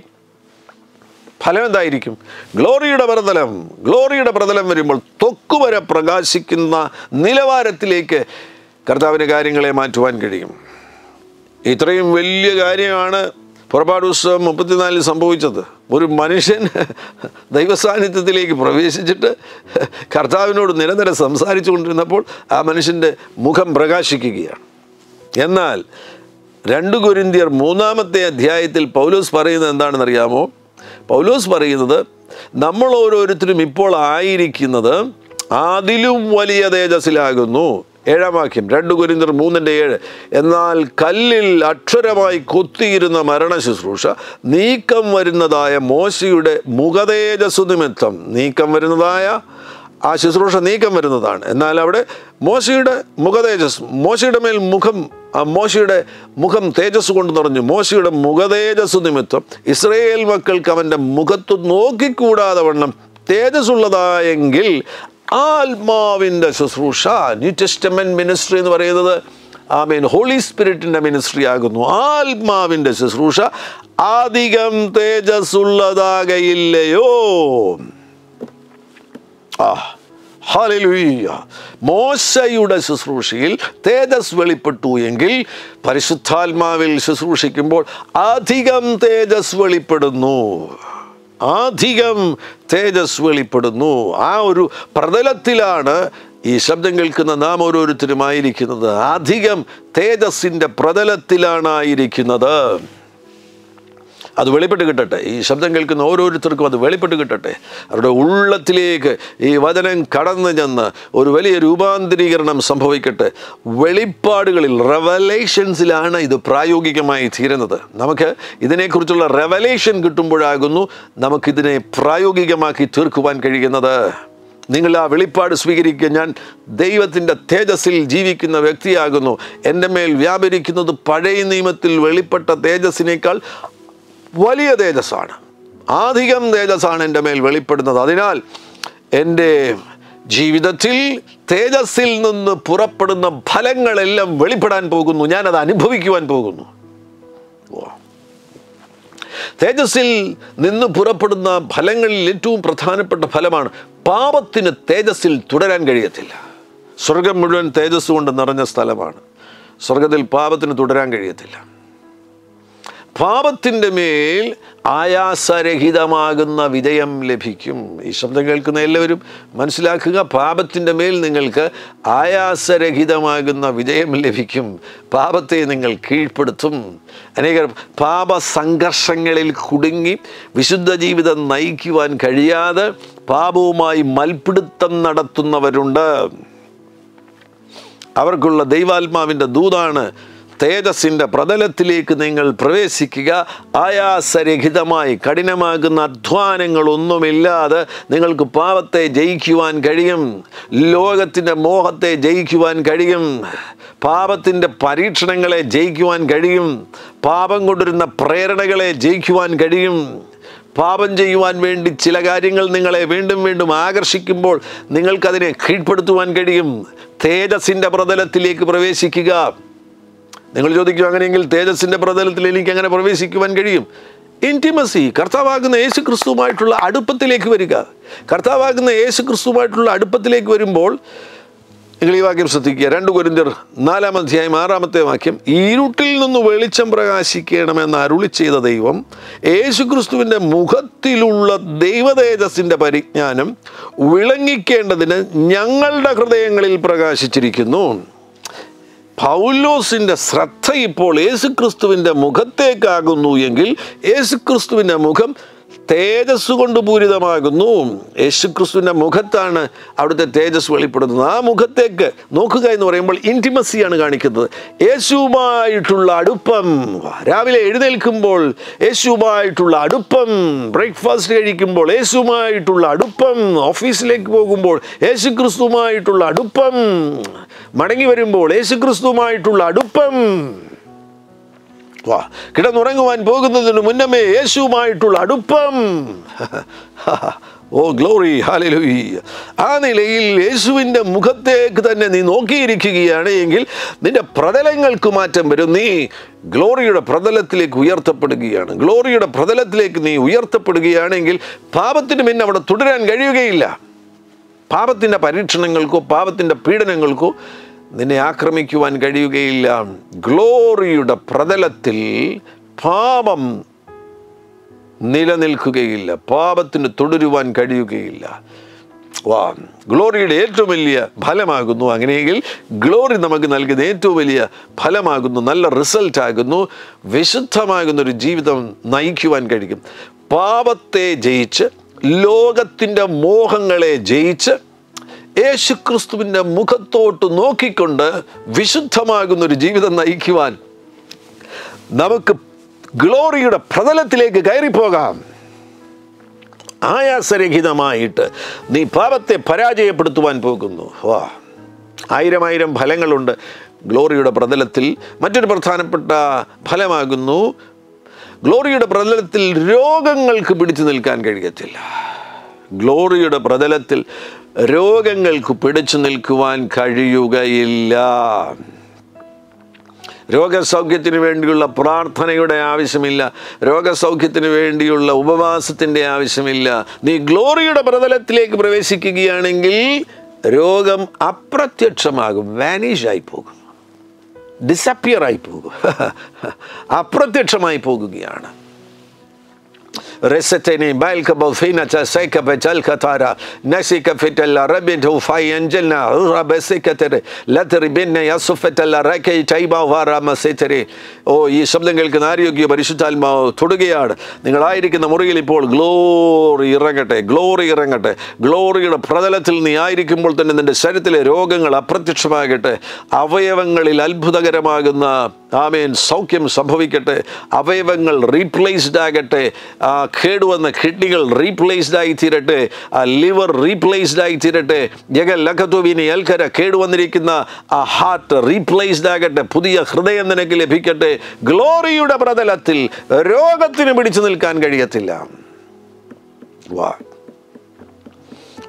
ഫലം എന്തായിരിക്കും ഗ്ലോറിയുടെ പ്രതലം ഗ്ലോറിയുടെ പ്രതലം വരുമ്പോൾ തൊക്കു വരെ പ്രകാശിക്കുന്ന നിലവാരത്തിലേക്ക് കർത്താവിന് കാര്യങ്ങളെ മാറ്റുവാൻ കഴിയും ഇത്രയും വലിയ കാര്യമാണ് പുറപ്പാട് പുസ്തകം മുപ്പത്തിനാലിൽ സംഭവിച്ചത് ഒരു മനുഷ്യൻ ദൈവസാന്നിധ്യത്തിലേക്ക് പ്രവേശിച്ചിട്ട് കർത്താവിനോട് നിരന്തരം സംസാരിച്ചു കൊണ്ടിരുന്നപ്പോൾ ആ മനുഷ്യൻ്റെ മുഖം പ്രകാശിക്കുകയാണ് എന്നാൽ രണ്ട് കൊരിന്തിയർ മൂന്നാമത്തെ അധ്യായത്തിൽ പൗലോസ് പറയുന്നത് എന്താണെന്നറിയാമോ പൗലോസ് പറയുന്നത് നമ്മൾ ഓരോരുത്തരും ഇപ്പോൾ ആയിരിക്കുന്നത് അതിലും വലിയ തേജസ്സിലാകുന്നു ഏഴാം വാക്യം രണ്ട് കുരിന്തർ മൂന്നിൻ്റെ ഏഴ് എന്നാൽ കല്ലിൽ അക്ഷരമായി കൊത്തിയിരുന്ന മരണ ശുശ്രൂഷ നീക്കം വരുന്നതായ മോശയുടെ മുഖതേജസ്സു നിമിത്തം നീക്കം വരുന്നതായ ആ ശുശ്രൂഷ നീക്കം വരുന്നതാണ് എന്നാൽ അവിടെ മോശയുടെ മുഖതേജസ് മോശയുടെ മേൽ മുഖം ആ മോശയുടെ മുഖം തേജസ് കൊണ്ട് നിറഞ്ഞു മോശയുടെ മുഖതേജസ് നിമിത്തം ഇസ്രയേൽ മക്കൾക്ക് അവൻ്റെ മുഖത്ത് നോക്കിക്കൂടാതെ വണ്ണം തേജസ്സുള്ളതായെങ്കിൽ ആത്മാവിൻ്റെ ശുശ്രൂഷ ന്യൂ ടെസ്റ്റമെൻറ്റ് മിനിസ്ട്രി എന്ന് പറയുന്നത് ആ മീൻ ഹോളി സ്പിരിറ്റിൻ്റെ മിനിസ്ട്രി ആകുന്നു ആത്മാവിൻ്റെ ശുശ്രൂഷ അധികം തേജസ്സുള്ളതാകയില്ലയോ ആ ഹല്ലേലൂയ മോശയുടെ ശുശ്രൂഷയിൽ തേജസ് വെളിപ്പെട്ടു എങ്കിൽ പരിശുദ്ധാത്മാവിൽ ശുശ്രൂഷിക്കുമ്പോൾ അധികം തേജസ് വെളിപ്പെടുന്നു അധികം തേജസ് വെളിപ്പെടുന്നു ആ ഒരു പ്രതലത്തിലാണ് ഈ ശബ്ദം കേൾക്കുന്ന നാം ഓരോരുത്തരുമായിരിക്കുന്നത് അധികം തേജസ്സിൻ്റെ പ്രതലത്തിലാണ് ആയിരിക്കുന്നത് അത് വെളിപ്പെട്ട് കിട്ടട്ടെ ഈ ശബ്ദം കേൾക്കുന്ന ഓരോരുത്തർക്കും അത് വെളിപ്പെട്ട് കിട്ടട്ടെ അവരുടെ ഉള്ളത്തിലേക്ക് ഈ വചനം കടന്നു ചെന്ന് ഒരു വലിയ രൂപാന്തരീകരണം സംഭവിക്കട്ടെ വെളിപ്പാടുകളിൽ റെവലേഷൻസിലാണ് ഇത് പ്രായോഗികമായി തീരുന്നത് നമുക്ക് ഇതിനെക്കുറിച്ചുള്ള റെവലേഷൻ കിട്ടുമ്പോഴാകുന്നു നമുക്കിതിനെ പ്രായോഗികമാക്കി തീർക്കുവാൻ കഴിയുന്നത് നിങ്ങൾ ആ വെളിപ്പാട് സ്വീകരിക്കുക ഞാൻ ദൈവത്തിൻ്റെ തേജസ്സിൽ ജീവിക്കുന്ന വ്യക്തിയാകുന്നു എൻ്റെ മേൽ വ്യാപരിക്കുന്നത് പഴയ നിയമത്തിൽ വെളിപ്പെട്ട തേജസ്സിനേക്കാൾ വലിയ തേജസ്സാണ് അധികം തേജസ്സാണ് എൻ്റെ മേൽ വെളിപ്പെടുന്നത് അതിനാൽ എൻ്റെ ജീവിതത്തിൽ തേജസ്സിൽ നിന്ന് പുറപ്പെടുന്ന ഫലങ്ങളെല്ലാം വെളിപ്പെടാൻ പോകുന്നു ഞാനത് അനുഭവിക്കുവാൻ പോകുന്നു ഓ. തേജസ്സിൽ നിന്ന് പുറപ്പെടുന്ന ഫലങ്ങളിൽ ഏറ്റവും പ്രധാനപ്പെട്ട ഫലമാണ് പാപത്തിന് തേജസ്സിൽ തുടരാൻ കഴിയത്തില്ല സ്വർഗം മുഴുവൻ തേജസ് കൊണ്ട് നിറഞ്ഞ സ്ഥലമാണ് സ്വർഗത്തിൽ പാപത്തിന് തുടരാൻ കഴിയത്തില്ല പാപത്തിൻ്റെ മേൽ ആയാസരഹിതമാകുന്ന വിജയം ലഭിക്കും ഈ ശബ്ദം കേൾക്കുന്ന എല്ലാവരും മനസ്സിലാക്കുക പാപത്തിൻ്റെ മേൽ നിങ്ങൾക്ക് ആയാസരഹിതമാകുന്ന വിജയം ലഭിക്കും പാപത്തെ നിങ്ങൾ കീഴ്പ്പെടുത്തും അനേകർ പാപ സംഘർഷങ്ങളിൽ കുടുങ്ങി വിശുദ്ധ ജീവിതം നയിക്കുവാൻ കഴിയാതെ പാപവുമായി മൽപ്പിടുത്തം നടത്തുന്നവരുണ്ട് അവർക്കുള്ള ദൈവാത്മാവിൻ്റെ ദൂതാണ് തേജസ്സിൻ്റെ പ്രതലത്തിലേക്ക് നിങ്ങൾ പ്രവേശിക്കുക ആയാസരഹിതമായി കഠിനമാകുന്ന അധ്വാനങ്ങളൊന്നുമില്ലാതെ നിങ്ങൾക്ക് പാപത്തെ ജയിക്കുവാൻ കഴിയും ലോകത്തിൻ്റെ മോഹത്തെ ജയിക്കുവാൻ കഴിയും പാപത്തിൻ്റെ പരീക്ഷണങ്ങളെ ജയിക്കുവാൻ കഴിയും പാപം കൊണ്ടുവരുന്ന പ്രേരണകളെ ജയിക്കുവാൻ കഴിയും പാപം ചെയ്യുവാൻ വേണ്ടി ചില കാര്യങ്ങൾ നിങ്ങളെ വീണ്ടും വീണ്ടും ആകർഷിക്കുമ്പോൾ നിങ്ങൾക്കതിനെ കീഴ്പ്പെടുത്തുവാൻ കഴിയും തേജസ്സിൻ്റെ പ്രതലത്തിലേക്ക് പ്രവേശിക്കുക നിങ്ങൾ ചോദിക്കും അങ്ങനെയെങ്കിൽ തേജസ്സിൻ്റെ പ്രതലത്തിൽ എനിക്ക് അങ്ങനെ പ്രവേശിക്കുവാൻ കഴിയും ഇൻറ്റിമസി കർത്താവാകുന്ന യേശു ക്രിസ്തുവുമായിട്ടുള്ള അടുപ്പത്തിലേക്ക് വരിക കർത്താവാകുന്ന യേശു ക്രിസ്തുവുമായിട്ടുള്ള അടുപ്പത്തിലേക്ക് വരുമ്പോൾ നിങ്ങൾ ഈ വാക്യം ശ്രദ്ധിക്കുക രണ്ട് കുരിന്തിർ നാലാം അധ്യായം ആറാമത്തെ വാക്യം ഇരുട്ടിൽ നിന്ന് വെളിച്ചം പ്രകാശിക്കണമെന്ന് അരുളി ചെയ്ത ദൈവം യേശുക്രിസ്തുവിൻ്റെ മുഖത്തിലുള്ള ദൈവതേജസ്സിൻ്റെ പരിജ്ഞാനം വിളങ്ങിക്കേണ്ടതിന് ഞങ്ങളുടെ ഹൃദയങ്ങളിൽ പ്രകാശിച്ചിരിക്കുന്നു പൗലോസിൻ്റെ ശ്രദ്ധ ഇപ്പോൾ യേശുക്രിസ്തുവിൻ്റെ മുഖത്തേക്കാകുന്നു എങ്കിൽ യേശുക്രിസ്തുവിൻ്റെ മുഖം തേജസ് കൊണ്ട് പൂരിതമാകുന്നു യേശുക്രിസ്തുവിൻ്റെ മുഖത്താണ് അവിടുത്തെ തേജസ് വെളിപ്പെടുന്നത് ആ മുഖത്തേക്ക് നോക്കുക എന്ന് പറയുമ്പോൾ ഇൻറ്റിമസിയാണ് കാണിക്കുന്നത് യേശുവുമായിട്ടുള്ള അടുപ്പം രാവിലെ എഴുന്നേൽക്കുമ്പോൾ യേശുവുമായിട്ടുള്ള അടുപ്പം ബ്രേക്ക്ഫാസ്റ്റ് കഴിക്കുമ്പോൾ യേശുവുമായിട്ടുള്ള അടുപ്പം ഓഫീസിലേക്ക് പോകുമ്പോൾ യേശുക്രിസ്തുവുമായിട്ടുള്ള അടുപ്പം മടങ്ങി വരുമ്പോൾ യേശുക്രിസ്തുവുമായിട്ടുള്ള അടുപ്പം വാ കിടന്നുറങ്ങുവാൻ പോകുന്നതിന് മുന്നമേ യേശുവുമായിട്ടുള്ള അടുപ്പം ഓ ഗ്ലോറി ഹാലലുയി ആ നിലയിൽ യേശുവിൻ്റെ മുഖത്തേക്ക് തന്നെ നീ നോക്കിയിരിക്കുകയാണ് എങ്കിൽ നിന്റെ പ്രതലങ്ങൾക്ക് മാറ്റം വരും നീ ഗ്ലോറിയുടെ പ്രതലത്തിലേക്ക് ഉയർത്തപ്പെടുകയാണ് ഗ്ലോറിയുടെ പ്രതലത്തിലേക്ക് നീ ഉയർത്തപ്പെടുകയാണെങ്കിൽ പാപത്തിന് പിന്നെ അവിടെ തുടരാൻ കഴിയുകയില്ല പാപത്തിൻ്റെ പരീക്ഷണങ്ങൾക്കോ പാപത്തിൻ്റെ പീഡനങ്ങൾക്കോ നിന്നെ ആക്രമിക്കുവാൻ കഴിയുകയില്ല ഗ്ലോറിയുടെ പ്രതലത്തിൽ പാപം നിലനിൽക്കുകയില്ല പാപത്തിന് തുടരുവാൻ കഴിയുകയില്ല വാ ഗ്ലോറിയുടെ ഏറ്റവും വലിയ ഫലമാകുന്നു അങ്ങനെയെങ്കിൽ ഗ്ലോറി നമുക്ക് നൽകുന്ന ഏറ്റവും വലിയ ഫലമാകുന്നു നല്ല റിസൾട്ട് ആകുന്നു വിശുദ്ധമാകുന്ന ഒരു ജീവിതം നയിക്കുവാൻ കഴിയും പാപത്തെ ജയിച്ച് ലോകത്തിൻ്റെ മോഹങ്ങളെ ജയിച്ച് യേശുക്രിസ്തുവിൻ്റെ മുഖത്തോട്ട് നോക്കിക്കൊണ്ട് വിശുദ്ധമാകുന്ന ഒരു ജീവിതം നയിക്കുവാൻ നമുക്ക് ഗ്ലോറിയുടെ പ്രതലത്തിലേക്ക് കയറിപ്പോകാം ആയാസരഹിതമായിട്ട് നീ പാപത്തെ പരാജയപ്പെടുത്തുവാൻ പോകുന്നു വാ ആയിരം ആയിരം ഫലങ്ങളുണ്ട് ഗ്ലോറിയുടെ പ്രതലത്തിൽ മറ്റൊരു പ്രധാനപ്പെട്ട ഫലമാകുന്നു ഗ്ലോറിയുടെ പ്രതലത്തിൽ രോഗങ്ങൾക്ക് പിടിച്ചു നിൽക്കാൻ കഴിയത്തില്ല ഗ്ലോറിയുടെ പ്രതലത്തിൽ രോഗങ്ങൾക്ക് പിടിച്ചു നിൽക്കുവാൻ കഴിയുകയില്ല രോഗസൗഖ്യത്തിന് വേണ്ടിയുള്ള പ്രാർത്ഥനയുടെ ആവശ്യമില്ല രോഗസൗഖ്യത്തിന് വേണ്ടിയുള്ള ഉപവാസത്തിൻ്റെ ആവശ്യമില്ല നീ ഗ്ലോറിയുടെ പ്രതലത്തിലേക്ക് പ്രവേശിക്കുകയാണെങ്കിൽ രോഗം അപ്രത്യക്ഷമാകും വാനിഷായി പോകും ഡിസപ്പിയർ ആയി പോകും അപ്രത്യക്ഷമായി പോകുകയാണ് رستني بالك بوفينا تسيك بتلك نسيك في الربد في انجلنا ربسيك تري لا تربين يصفت الركي تيبا وارا مسيتري ഓ ഈ ശബ്ദം കേൾക്കുന്ന ആരോഗ്യ പരിശുദ്ധാത്മാവ് തൊടുകയാണ് നിങ്ങളായിരിക്കുന്ന മുറിയിൽ ഇപ്പോൾ ഗ്ലോറി ഇറങ്ങട്ടെ ഗ്ലോറി ഇറങ്ങട്ടെ ഗ്ലോറിയുടെ പ്രതലത്തിൽ നീ ആയിരിക്കുമ്പോൾ തന്നെ നിന്റെ ശരീരത്തിലെ രോഗങ്ങൾ അപ്രത്യക്ഷമാകട്ടെ അവയവങ്ങളിൽ അത്ഭുതകരമാകുന്ന ആമേൻ സൗഖ്യം സംഭവിക്കട്ടെ അവയവങ്ങൾ റീപ്ലേസ്ഡ് ആകട്ടെ ആ കേടുവന്ന കിഡ്നികൾ റീപ്ലേസ്ഡ് ആയി തീരട്ടെ ആ ലിവർ റീപ്ലേസ്ഡ് ആയി തീരട്ടെ ജഗൽ ലഖത്തുവിനി എൽക്കര കേടുവന്നിരിക്കുന്ന ആ ഹാർട്ട് റീപ്ലേസ്ഡ് ആകട്ടെ പുതിയ ഹൃദയം നിനക്ക് ലഭിക്കട്ടെ ഗ്ലോറിയുടെ പ്രതലത്തിൽ രോഗത്തിന് പിടിച്ചു നിൽക്കാൻ കഴിയത്തില്ല വാ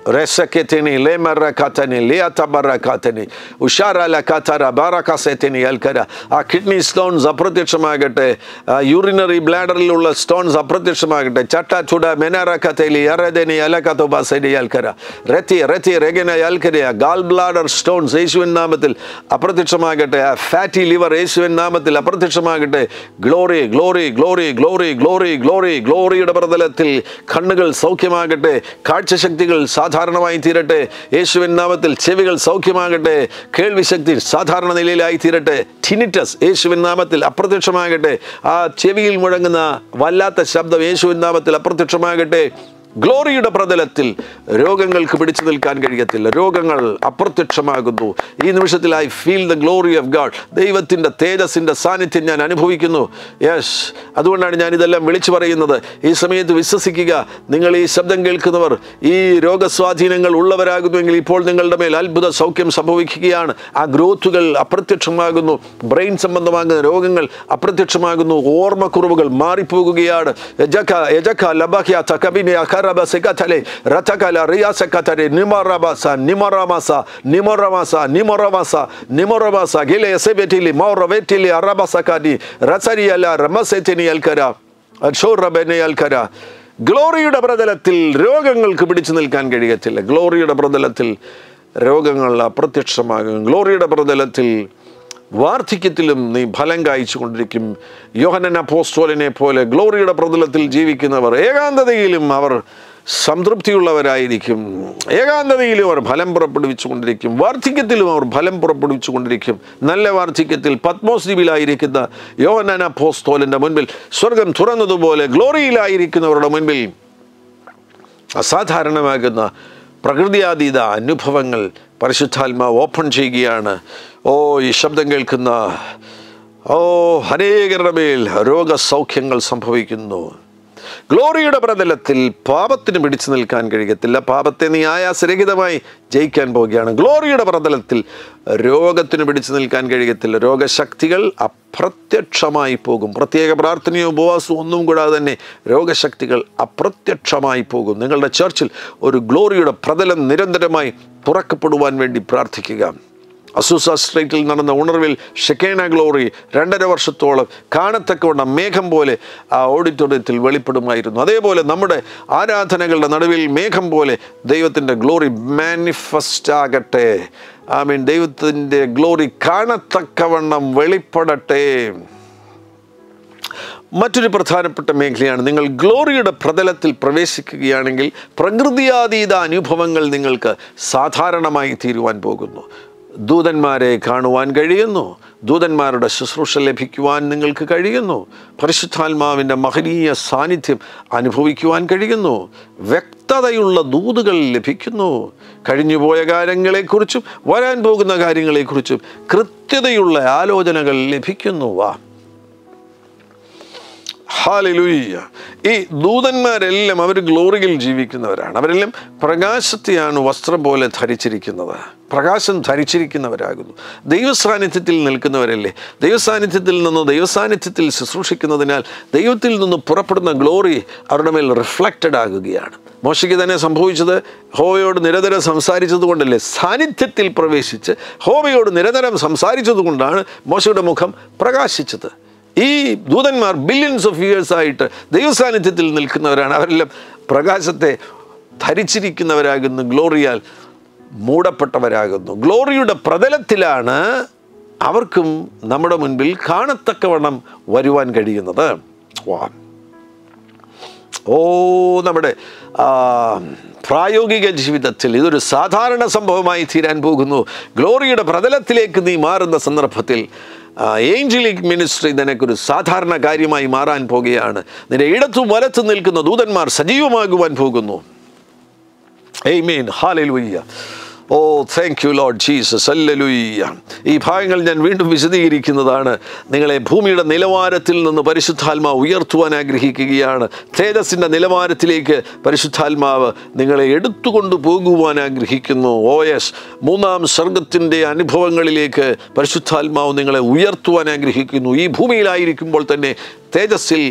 Reseketini, lemerakatani, liatabarakatani, ഉഷാറാലക്കാത്തര ബാറക്കാസെറ്റിനി ഏൽക്കര ആ കിഡ്നി സ്റ്റോൺസ് അപ്രത്യക്ഷമാകട്ടെ യൂറിനറി ബ്ലാഡറിലുള്ള സ്റ്റോൺസ് അപ്രത്യക്ഷമാകട്ടെ ചട്ട ചുട മെനാറക്കത്തേലി എറേദനി അലക്കത്തോബാസൈഡി ഏൽക്കര റെത്തി റെത്തി റെഗന ഏൽക്കരയ ഗാൾ ബ്ലാഡർ സ്റ്റോൺസ് യേശുവിൻ നാമത്തിൽ അപ്രത്യക്ഷമാകട്ടെ ഫാറ്റി ലിവർ യേശുവിൻ നാമത്തിൽ അപ്രത്യക്ഷമാകട്ടെ glory glory glory glory glory glory ഗ്ലോറിയുടെ പ്രതലത്തിൽ കണ്ണുകൾ സൗഖ്യമാകട്ടെ കാഴ്ചശക്തികൾ സാധാരണമായി തീരട്ടെ യേശുവിൻ നാമത്തിൽ ചെവികൾ സൗഖ്യമാകട്ടെ കേൾവി ശക്തി സാധാരണ നിലയിലായി തീരട്ടെ ടിനിറ്റസ് യേശുവിൻ നാമത്തിൽ അപ്രത്യക്ഷമാകട്ടെ ആ ചെവിയിൽ മുഴങ്ങുന്ന വല്ലാത്ത ശബ്ദം യേശുവിൻ നാമത്തിൽ അപ്രത്യക്ഷമാകട്ടെ ഗ്ലോറിയുടെ പ്രതലത്തിൽ രോഗങ്ങൾക്ക് പിടിച്ചു നിൽക്കാൻ കഴിയത്തില്ല രോഗങ്ങൾ അപ്രത്യക്ഷമാകുന്നു ഈ നിമിഷത്തിൽ I feel the glory of God ദൈവത്തിൻ്റെ തേജസ്സിൻ്റെ സാന്നിധ്യം ഞാൻ അനുഭവിക്കുന്നു യെസ് അതുകൊണ്ടാണ് ഞാൻ ഇതെല്ലാം വിളിച്ചു പറയുന്നത് ഈ സമയത്ത് വിശ്വസിക്കുക നിങ്ങൾ ഈ ശബ്ദം കേൾക്കുന്നവർ ഈ രോഗസ്വാധീനങ്ങൾ ഉള്ളവരാകുന്നുവെങ്കിൽ ഇപ്പോൾ നിങ്ങളുടെ മേൽ അത്ഭുത സൗഖ്യം സംഭവിക്കുകയാണ് ആ ഗ്രോത്തുകൾ അപ്രത്യക്ഷമാകുന്നു ബ്രെയിൻ സംബന്ധമാകുന്ന രോഗങ്ങൾ അപ്രത്യക്ഷമാകുന്നു ഓർമ്മക്കുറവുകൾ മാറിപ്പോകുകയാണ് യജക യജക ലബഹ്യ തകബിനെ അഖറബസകതലെ രതകല റിയാസകതരെ നിമറബസ നിമറമസ നിമറമസ നിമറമസ നിമറമസ ഗിലെ സെബെറ്റിലി മൗറവെറ്റിലി അറബസകനി റസരിയല റമസെറ്റിനി അൽക്കര അക്ഷോറബനെ അൽക്കര ഗ്ലോറിയുടെ പ്രതലത്തിൽ രോഗങ്ങൾക്ക് പിടിച്ചു നിൽക്കാൻ കഴിയത്തില്ല ഗ്ലോറിയുടെ പ്രതലത്തിൽ രോഗങ്ങൾ അപ്രത്യക്ഷമാകും ഗ്ലോറിയുടെ പ്രതലത്തിൽ വാർദ്ധക്യത്തിലും നീ ഫലം കായ്ച്ചു കൊണ്ടിരിക്കും യോഹനൻ അപ്പോസ്തോലിനെ പോലെ ഗ്ലോറിയുടെ പ്രതലത്തിൽ ജീവിക്കുന്നവർ ഏകാന്തതയിലും അവർ സംതൃപ്തിയുള്ളവരായിരിക്കും ഏകാന്തതയിലും അവർ ഫലം പുറപ്പെടുവിച്ചു കൊണ്ടിരിക്കും വാർദ്ധക്യത്തിലും അവർ ഫലം പുറപ്പെടുവിച്ചു കൊണ്ടിരിക്കും നല്ല വാർദ്ധക്യത്തിൽ പത്മോസ് ദ്വീപിലായിരിക്കുന്ന യോഹനൻ അപ്പോസ്തോലിൻ്റെ മുൻപിൽ സ്വർഗം തുറന്നതുപോലെ ഗ്ലോറിയിലായിരിക്കുന്നവരുടെ മുൻപിൽ അസാധാരണമാകുന്ന പ്രകൃതിയാതീത അനുഭവങ്ങൾ പരിശുദ്ധാത്മാവ് ഓപ്പൺ ചെയ്യുകയാണ് ഓ ഈ ശബ്ദം കേൾക്കുന്ന ഓ അനേകരുടെ മേൽ രോഗസൗഖ്യങ്ങൾ സംഭവിക്കുന്നു ഗ്ലോറിയുടെ പ്രതലത്തിൽ പാപത്തിന് പിടിച്ചു നിൽക്കാൻ കഴിയത്തില്ല പാപത്തെ നീ ആയാസരഹിതമായി ജയിക്കാൻ പോവുകയാണ് ഗ്ലോറിയുടെ പ്രതലത്തിൽ രോഗത്തിന് പിടിച്ചു നിൽക്കാൻ കഴിയത്തില്ല രോഗശക്തികൾ അപ്രത്യക്ഷമായി പോകും പ്രത്യേക പ്രാർത്ഥനയോ ഉപവാസവും ഒന്നും കൂടാതെ തന്നെ രോഗശക്തികൾ അപ്രത്യക്ഷമായി പോകും നിങ്ങളുടെ ചർച്ചിൽ ഒരു ഗ്ലോറിയുടെ പ്രതലം നിരന്തരമായി തുറക്കപ്പെടുവാൻ വേണ്ടി പ്രാർത്ഥിക്കുക അസൂസ സ്ട്രീറ്റിൽ നടന്ന ഉണർവിൽ ഷെക്കേന ഗ്ലോറി രണ്ടര വർഷത്തോളം കാണത്തക്കവണ്ണം മേഘം പോലെ ആ ഓഡിറ്റോറിയത്തിൽ വെളിപ്പെടുമായിരുന്നു അതേപോലെ നമ്മുടെ ആരാധനകളുടെ നടുവിൽ മേഘം പോലെ ദൈവത്തിൻ്റെ ഗ്ലോറി മാനിഫെസ്റ്റ് ആകട്ടെ ഐ മീൻ ദൈവത്തിൻ്റെ ഗ്ലോറി കാണത്തക്കവണ്ണം വെളിപ്പെടട്ടെ മറ്റൊരു പ്രധാനപ്പെട്ട മേഖലയാണ് നിങ്ങൾ ഗ്ലോറിയുടെ പ്രതലത്തിൽ പ്രവേശിക്കുകയാണെങ്കിൽ പ്രകൃതിയാതീത അനുഭവങ്ങൾ നിങ്ങൾക്ക് സാധാരണമായി തീരുവാൻ പോകുന്നു ദൂതന്മാരെ കാണുവാൻ കഴിയുന്നു ദൂതന്മാരുടെ ശുശ്രൂഷ ലഭിക്കുവാൻ നിങ്ങൾക്ക് കഴിയുന്നു പരിശുദ്ധാത്മാവിൻ്റെ മഹനീയ സാന്നിധ്യം അനുഭവിക്കുവാൻ കഴിയുന്നു വ്യക്തതയുള്ള ദൂതുകൾ ലഭിക്കുന്നു കഴിഞ്ഞുപോയ കാര്യങ്ങളെക്കുറിച്ചും വരാൻ പോകുന്ന കാര്യങ്ങളെക്കുറിച്ചും കൃത്യതയുള്ള ആലോചനകൾ ലഭിക്കുന്നു വാ ഹാലലൂയ്യ ഈ ദൂതന്മാരെല്ലാം അവർ ഗ്ലോറിയിൽ ജീവിക്കുന്നവരാണ് അവരെല്ലാം പ്രകാശത്തെയാണ് വസ്ത്രം പോലെ ധരിച്ചിരിക്കുന്നത് പ്രകാശം ധരിച്ചിരിക്കുന്നവരാകുന്നു ദൈവസാന്നിധ്യത്തിൽ നിൽക്കുന്നവരല്ലേ ദൈവസാന്നിധ്യത്തിൽ നിന്ന് ദൈവസാന്നിധ്യത്തിൽ ശുശ്രൂഷിക്കുന്നതിനാൽ ദൈവത്തിൽ നിന്ന് പുറപ്പെടുന്ന ഗ്ലോറി അവരുടെ മേൽ റിഫ്ലക്റ്റഡ് ആകുകയാണ് മോശയ്ക്ക് തന്നെ സംഭവിച്ചത് ഹോവയോട് നിരന്തരം സംസാരിച്ചത് കൊണ്ടല്ലേ സാന്നിധ്യത്തിൽ പ്രവേശിച്ച് ഹോവയോട് നിരന്തരം സംസാരിച്ചത് കൊണ്ടാണ് മോശയുടെ മുഖം പ്രകാശിച്ചത് ഈ ദൂതന്മാർ ബില്യൺസ് ഓഫ് ഇയേഴ്സ് ആയിട്ട് ദൈവസാന്നിധ്യത്തിൽ നിൽക്കുന്നവരാണ് അവരെല്ലാം പ്രകാശത്തെ ധരിച്ചിരിക്കുന്നവരാകുന്നു ഗ്ലോറിയാൽ മൂടപ്പെട്ടവരാകുന്നു ഗ്ലോറിയുടെ പ്രതലത്തിലാണ് അവർക്കും നമ്മുടെ മുൻപിൽ കാണത്തക്കവണ്ണം വരുവാൻ കഴിയുന്നത് വാ ഓ നമ്മുടെ ആ, പ്രായോഗിക ജീവിതത്തിൽ ഇതൊരു സാധാരണ സംഭവമായി തീരാൻ പോകുന്നു ഗ്ലോറിയുടെ പ്രതലത്തിലേക്ക് നീ മാറുന്ന സന്ദർഭത്തിൽ ഏഞ്ചലിക് മിനിസ്ട്രി നിനക്കൊരു സാധാരണ കാര്യമായി മാറാൻ പോകുകയാണ് നിന്റെ ഇടത്തും വലത്തും നിൽക്കുന്ന ദൂതന്മാർ സജീവമാകുവാൻ പോകുന്നു Amen. Hallelujah. Oh thank you Lord Jesus hallelujah ഈ ഭാഗങ്ങൾ ഞാൻ വീണ്ടും വിശദീകരിക്കുന്നതാണ് നിങ്ങളെ ഭൂമിയുടെ നിലവാരത്തിൽ നിന്ന് പരിശുദ്ധാത്മാവ് ഉയർത്തുവാൻ ആഗ്രഹിക്കുകയാണ് തേജസ്സിൻ്റെ നിലവാരത്തിലേക്ക് പരിശുദ്ധാത്മാവ് നിങ്ങളെ എടുത്തുകൊണ്ട് പോകുവാൻ ആഗ്രഹിക്കുന്നു ഓ എസ് മൂന്നാം സ്വർഗത്തിൻ്റെ അനുഭവങ്ങളിലേക്ക് പരിശുദ്ധാത്മാവ് നിങ്ങളെ ഉയർത്തുവാൻ ആഗ്രഹിക്കുന്നു ഈ ഭൂമിയിലായിരിക്കുമ്പോൾ തന്നെ തേജസ്സിൽ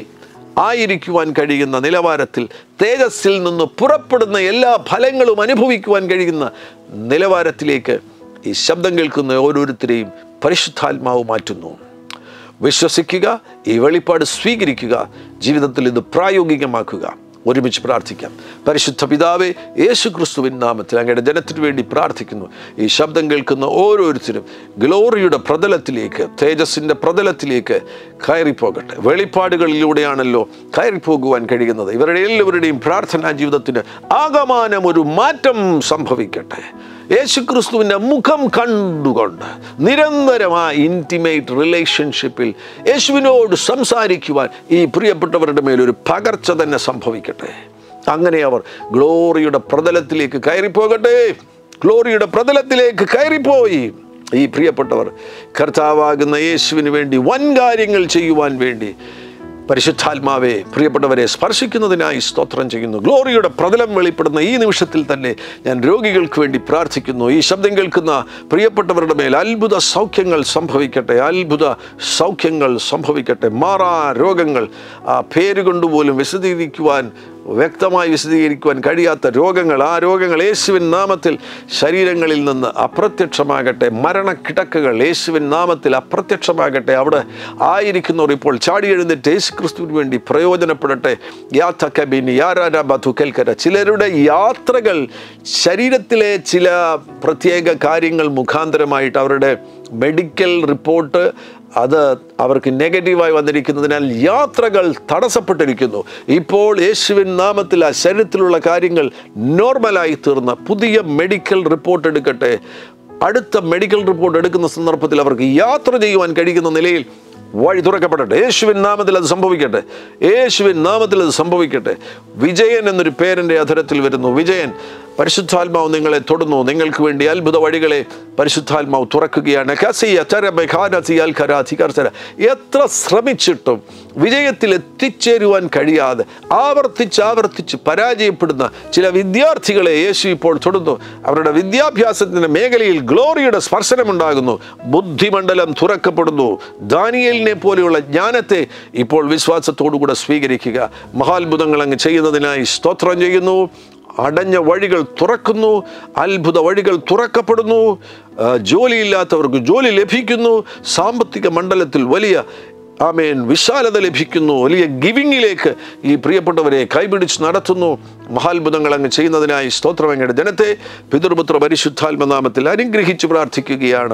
ആയിരിക്കുവാൻ കഴിയുന്ന നിലവാരത്തിൽ തേജസ്സിൽ നിന്ന് പുറപ്പെടുന്ന എല്ലാ ഫലങ്ങളും അനുഭവിക്കുവാൻ കഴിയുന്ന നിലവാരത്തിലേക്ക് ഈ ശബ്ദം കേൾക്കുന്ന ഓരോരുത്തരെയും പരിശുദ്ധാത്മാവ് മാറ്റുന്നു വിശ്വസിക്കുക ഈ വെളിപ്പാട് സ്വീകരിക്കുക ജീവിതത്തിൽ ഇത് പ്രായോഗികമാക്കുക ഒരുമിച്ച് പ്രാർത്ഥിക്കാം പരിശുദ്ധ പിതാവെ യേശു ക്രിസ്തുവിൻ നാമത്തിൽ അങ്ങയുടെ ജനത്തിനു വേണ്ടി പ്രാർത്ഥിക്കുന്നു ഈ ശബ്ദം കേൾക്കുന്ന ഓരോരുത്തരും ഗ്ലോറിയുടെ പ്രതലത്തിലേക്ക് തേജസ്സിൻ്റെ പ്രതലത്തിലേക്ക് കയറിപ്പോകട്ടെ വെളിപ്പാടുകളിലൂടെയാണല്ലോ കയറിപ്പോകുവാൻ കഴിയുന്നത് ഇവരുടെ എല്ലാവരുടെയും പ്രാർത്ഥനാ ജീവിതത്തിന് ആകമാനം ഒരു മാറ്റം സംഭവിക്കട്ടെ യേശുക്രിസ്തുവിൻ്റെ മുഖം കണ്ടുകൊണ്ട് നിരന്തരമായ ഇൻറ്റിമേറ്റ് റിലേഷൻഷിപ്പിൽ യേശുവിനോട് സംസാരിക്കുവാൻ ഈ പ്രിയപ്പെട്ടവരുടെ മേലൊരു പകർച്ച തന്നെ സംഭവിക്കട്ടെ അങ്ങനെ അവർ ഗ്ലോറിയുടെ പ്രതലത്തിലേക്ക് കയറിപ്പോകട്ടെ ഗ്ലോറിയുടെ പ്രതലത്തിലേക്ക് കയറിപ്പോയി ഈ പ്രിയപ്പെട്ടവർ കർത്താവാകുന്ന യേശുവിന് വേണ്ടി വൻ കാര്യങ്ങൾ ചെയ്യുവാൻ വേണ്ടി പരിശുദ്ധാത്മാവെ പ്രിയപ്പെട്ടവരെ സ്പർശിക്കുന്നതിനായി സ്തോത്രം ചെയ്യുന്നു ഗ്ലോറിയുടെ പ്രതലം വെളിപ്പെടുന്ന ഈ നിമിഷത്തിൽ തന്നെ ഞാൻ രോഗികൾക്ക് വേണ്ടി പ്രാർത്ഥിക്കുന്നു ഈ ശബ്ദം കേൾക്കുന്ന പ്രിയപ്പെട്ടവരുടെ മേൽ അത്ഭുത സൗഖ്യങ്ങൾ സംഭവിക്കട്ടെ അത്ഭുത സൗഖ്യങ്ങൾ സംഭവിക്കട്ടെ മാറാ രോഗങ്ങൾ ആ പേര് കൊണ്ടുപോലും വിശദീകരിക്കുവാൻ വ്യക്തമായി വിശദീകരിക്കുവാൻ കഴിയാത്ത രോഗങ്ങൾ ആ രോഗങ്ങൾ യേശുവിൻ നാമത്തിൽ ശരീരങ്ങളിൽ നിന്ന് അപ്രത്യക്ഷമാകട്ടെ മരണക്കിടക്കുകൾ യേശുവിൻ നാമത്തിൽ അപ്രത്യക്ഷമാകട്ടെ അവിടെ ആയിരിക്കുന്നവർ ഇപ്പോൾ ചാടി എഴുന്നേറ്റ് യേശു ക്രിസ്തുവിന് വേണ്ടി പ്രയോജനപ്പെടട്ടെ യാത്രക്കബിനി യാരാബധു കേൽക്കര ചിലരുടെ യാത്രകൾ ശരീരത്തിലെ ചില പ്രത്യേക കാര്യങ്ങൾ മുഖാന്തരമായിട്ട് അവരുടെ മെഡിക്കൽ റിപ്പോർട്ട് അത് അവർക്ക് നെഗറ്റീവായി വന്നിരിക്കുന്നതിനാൽ യാത്രകൾ തടസ്സപ്പെട്ടിരിക്കുന്നു ഇപ്പോൾ യേശുവിൻ നാമത്തിൽ ആ ശരീരത്തിലുള്ള കാര്യങ്ങൾ നോർമലായി തീർന്ന പുതിയ മെഡിക്കൽ റിപ്പോർട്ട് എടുക്കട്ടെ അടുത്ത മെഡിക്കൽ റിപ്പോർട്ട് എടുക്കുന്ന സന്ദർഭത്തിൽ അവർക്ക് യാത്ര ചെയ്യുവാൻ കഴിയുന്ന നിലയിൽ വഴി തുറക്കപ്പെടട്ടെ യേശുവിൻ നാമത്തിൽ അത് സംഭവിക്കട്ടെ യേശുവിൻ നാമത്തിൽ അത് സംഭവിക്കട്ടെ വിജയൻ എന്നൊരു പേരിൻ്റെ അധരത്തിൽ വരുന്നു വിജയൻ പരിശുദ്ധാത്മാവ് നിങ്ങളെ തൊടുന്നു നിങ്ങൾക്ക് വേണ്ടി അത്ഭുത വഴികളെ പരിശുദ്ധാത്മാവ് തുറക്കുകയാണ് കസിയ ചരബ ഖാനസിയാൽ ഖരാധി കർസര എത്ര ശ്രമിച്ചിട്ടും വിജയത്തിൽ എത്തിച്ചേരുവാൻ കഴിയാതെ ആവർത്തിച്ച് ആവർത്തിച്ച് പരാജയപ്പെടുന്ന ചില വിദ്യാർത്ഥികളെ യേശു ഇപ്പോൾ തൊടുന്നു അവരുടെ വിദ്യാഭ്യാസത്തിൻ്റെ മേഖലയിൽ ഗ്ലോറിയുടെ സ്പർശനമുണ്ടാകുന്നു ബുദ്ധിമണ്ഡലം തുറക്കപ്പെടുന്നു ദാനിയലിനെ പോലെയുള്ള ജ്ഞാനത്തെ ഇപ്പോൾ വിശ്വാസത്തോടുകൂടെ സ്വീകരിക്കുക മഹാത്ഭുതങ്ങൾ അങ്ങ് ചെയ്യുന്നതിനായി സ്തോത്രം ചെയ്യുന്നു അടഞ്ഞ വഴികൾ തുറക്കുന്നു അത്ഭുത വഴികൾ തുറക്കപ്പെടുന്നു ആ, ജോലിയില്ലാത്തവർക്ക് ജോലി ലഭിക്കുന്നു സാമ്പത്തിക മണ്ഡലത്തിൽ വലിയ ആമേൻ വിശാലത ലഭിക്കുന്നു വലിയ ഗിവിങ്ങിലേക്ക് ഈ പ്രിയപ്പെട്ടവരെ കൈപിടിച്ച് നടത്തുന്നു മഹാത്ഭുതങ്ങൾ അങ്ങ് ചെയ്യുന്നതിനായി സ്തോത്രമങ്ങയുടെ ജനത്തെ പിതൃപുത്ര പരിശുദ്ധാത്മനാമത്തിൽ അനുഗ്രഹിച്ച് പ്രാർത്ഥിക്കുകയാണ്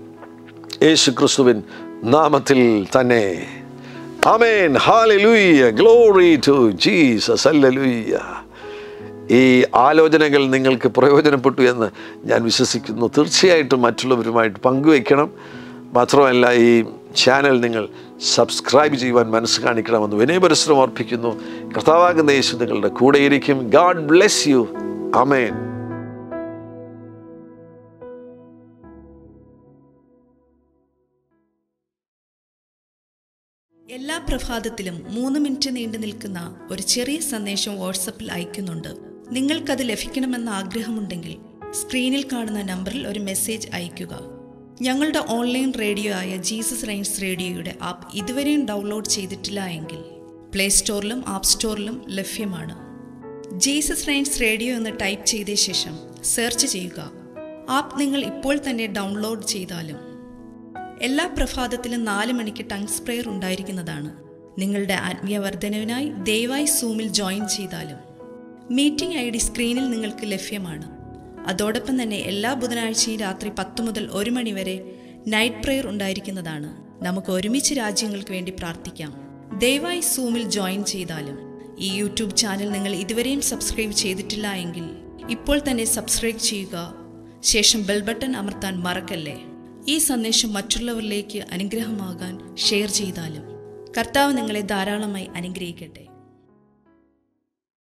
യേശു ക്രിസ്തുവിൻ നാമത്തിൽ തന്നെ amen hallelujah glory to Jesus hallelujah ഈ ആലോചനകൾ നിങ്ങൾക്ക് പ്രയോജനപ്പെട്ടു എന്ന് ഞാൻ വിശ്വസിക്കുന്നു തീർച്ചയായിട്ടും മറ്റുള്ളവരുമായിട്ട് പങ്കുവയ്ക്കണം മാത്രമല്ല ഈ ചാനൽ നിങ്ങൾ സബ്സ്ക്രൈബ് ചെയ്യുവാൻ മനസ്സ് കാണിക്കണമെന്ന് വിനയപരിശ്രമം അർപ്പിക്കുന്നു കർത്താവാകുന്ന യേശു നിങ്ങളുടെ കൂടെയിരിക്കും ഗാഡ് ബ്ലെസ് യു അമേൻ എല്ലാ പ്രഭാതത്തിലും മൂന്ന് മിനിറ്റ് നീണ്ടു നിൽക്കുന്ന ഒരു ചെറിയ സന്ദേശം വാട്സപ്പിൽ അയക്കുന്നുണ്ട് നിങ്ങൾക്കത് ലഭിക്കണമെന്ന ആഗ്രഹമുണ്ടെങ്കിൽ സ്ക്രീനിൽ കാണുന്ന നമ്പറിൽ ഒരു മെസ്സേജ് അയയ്ക്കുക ഞങ്ങളുടെ ഓൺലൈൻ റേഡിയോ ആയ ജീസസ് റൈൻസ് റേഡിയോയുടെ ആപ്പ് ഇതുവരെയും ഡൗൺലോഡ് ചെയ്തിട്ടില്ല എങ്കിൽ പ്ലേ സ്റ്റോറിലും ആപ്പ് സ്റ്റോറിലും ലഭ്യമാണ് ജീസസ് റൈൻസ് റേഡിയോ എന്ന് ടൈപ്പ് ചെയ്ത ശേഷം സെർച്ച് ചെയ്യുക ആപ്പ് നിങ്ങൾ ഇപ്പോൾ തന്നെ ഡൗൺലോഡ് ചെയ്താലും എല്ലാ പ്രഭാതത്തിലും നാല് മണിക്ക് ടങ്സ് പ്രെയർ ഉണ്ടായിരിക്കുന്നതാണ് നിങ്ങളുടെ ആത്മീയ വർധനവിനായി ദയവായി സൂമിൽ ജോയിൻ ചെയ്താലും മീറ്റിംഗ് ഐ ഡി സ്ക്രീനിൽ നിങ്ങൾക്ക് ലഭ്യമാണ് അതോടൊപ്പം തന്നെ എല്ലാ ബുധനാഴ്ചയും രാത്രി പത്ത് മുതൽ ഒരു മണി വരെ നൈറ്റ് പ്രെയർ ഉണ്ടായിരിക്കുന്നതാണ് നമുക്ക് ഒരുമിച്ച് രാജ്യങ്ങൾക്ക് വേണ്ടി പ്രാർത്ഥിക്കാം ദയവായി സൂമിൽ ജോയിൻ ചെയ്താലും ഈ യൂട്യൂബ് ചാനൽ നിങ്ങൾ ഇതുവരെയും സബ്സ്ക്രൈബ് ചെയ്തിട്ടില്ല എങ്കിൽ ഇപ്പോൾ തന്നെ സബ്സ്ക്രൈബ് ചെയ്യുക ശേഷം ബെൽ ബട്ടൺ അമർത്താൻ മറക്കല്ലേ ഈ സന്ദേശം മറ്റുള്ളവരിലേക്ക് അനുഗ്രഹമാകാൻ ഷെയർ ചെയ്താലും കർത്താവ് നിങ്ങളെ ധാരാളമായി അനുഗ്രഹിക്കട്ടെ